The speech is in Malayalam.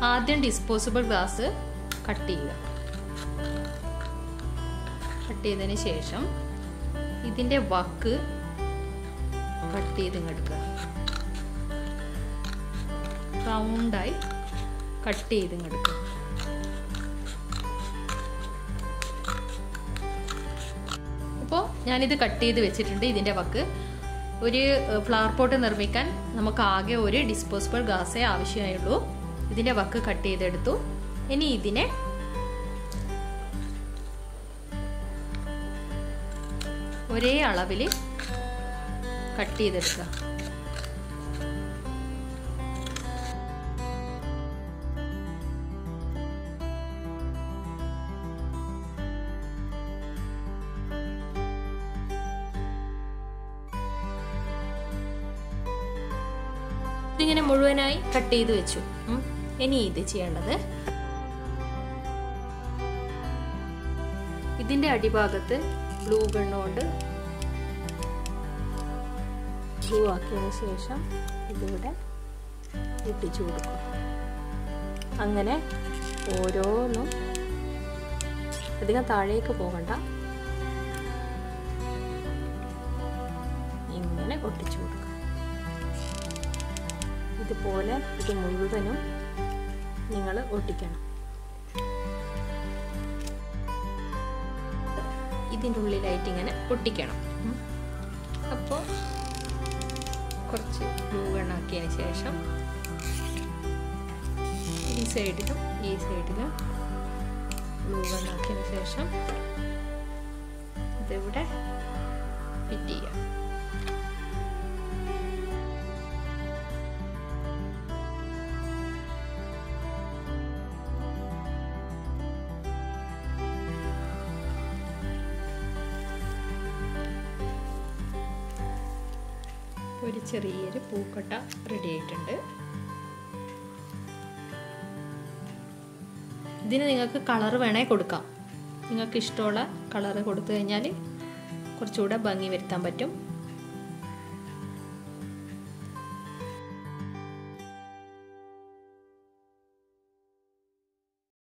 ആദ്യം ഡിസ്പോസിബിൾ ഗ്ലാസ് കട്ട് ചെയ്യുക കട്ട് ചെയ്തതിന് ശേഷം ഇതിൻ്റെ വക്ക് കട്ട് ചെയ്ത് എടുക്കുക റൗണ്ടായി കട്ട് ചെയ്ത് എടുക്കുക അപ്പോൾ ഞാനിത് കട്ട് ചെയ്ത് വെച്ചിട്ടുണ്ട് ഇതിൻ്റെ വക്ക് ഒരു ഫ്ലവർ പോട്ട് നിർമ്മിക്കാൻ നമുക്ക് ആകെ ഒരു ഡിസ്പോസിബിൾ ഗ്ലാസ്സേ ആവശ്യമായുള്ളൂ ഇതിൻ്റെ വക്ക് കട്ട് ചെയ്തെടുത്തു ഇനി ഇതിനെ ഒരേ അളവിൽ കട്ട് ചെയ്തെടുക്കുക ഇതിങ്ങനെ മുഴുവനായി കട്ട് ചെയ്ത് വെച്ചു ഇനി ഇത് ചെയ്യേണ്ടത് ഇതിന്റെ അടിഭാഗത്ത് ഗ്ലൂ ഗണ്ണുകൊണ്ട് ഗ്ലൂ ആക്കിയതിന് ശേഷം ഇതിവിടെ ഇട്ടിച്ചു കൊടുക്കും അങ്ങനെ ഓരോന്നും അധികം താഴേക്ക് പോകണ്ട ഇങ്ങനെ ഒട്ടിച്ചു കൊടുക്കും ഇതുപോലെ ഇത് മുഴുവനും നിങ്ങൾ ഒട്ടിക്കണം ഇതിൻ്റെ ഉള്ളിലായിട്ട് ഇങ്ങനെ ഒട്ടിക്കണം അപ്പോൾ കുറച്ച് ഗ്ലൂ ഗണ്ണാക്കിയതിന് ശേഷം ഈ സൈഡിലും ഈ സൈഡിലും ഗ്ലൂ ഗണ്ണാക്കിയതിന് ശേഷം ഇതിവിടെ ഫിറ്റ് ചെയ്യാം ഒരു ചെറിയൊരു പൂക്കട്ട റെഡി ആയിട്ടുണ്ട് ഇതിന് നിങ്ങൾക്ക് കളർ വേണേൽ കൊടുക്കാം നിങ്ങൾക്ക് ഇഷ്ടമുള്ള കളർ കൊടുത്തു കഴിഞ്ഞാൽ കുറച്ചുകൂടെ ഭംഗി വരുത്താൻ പറ്റും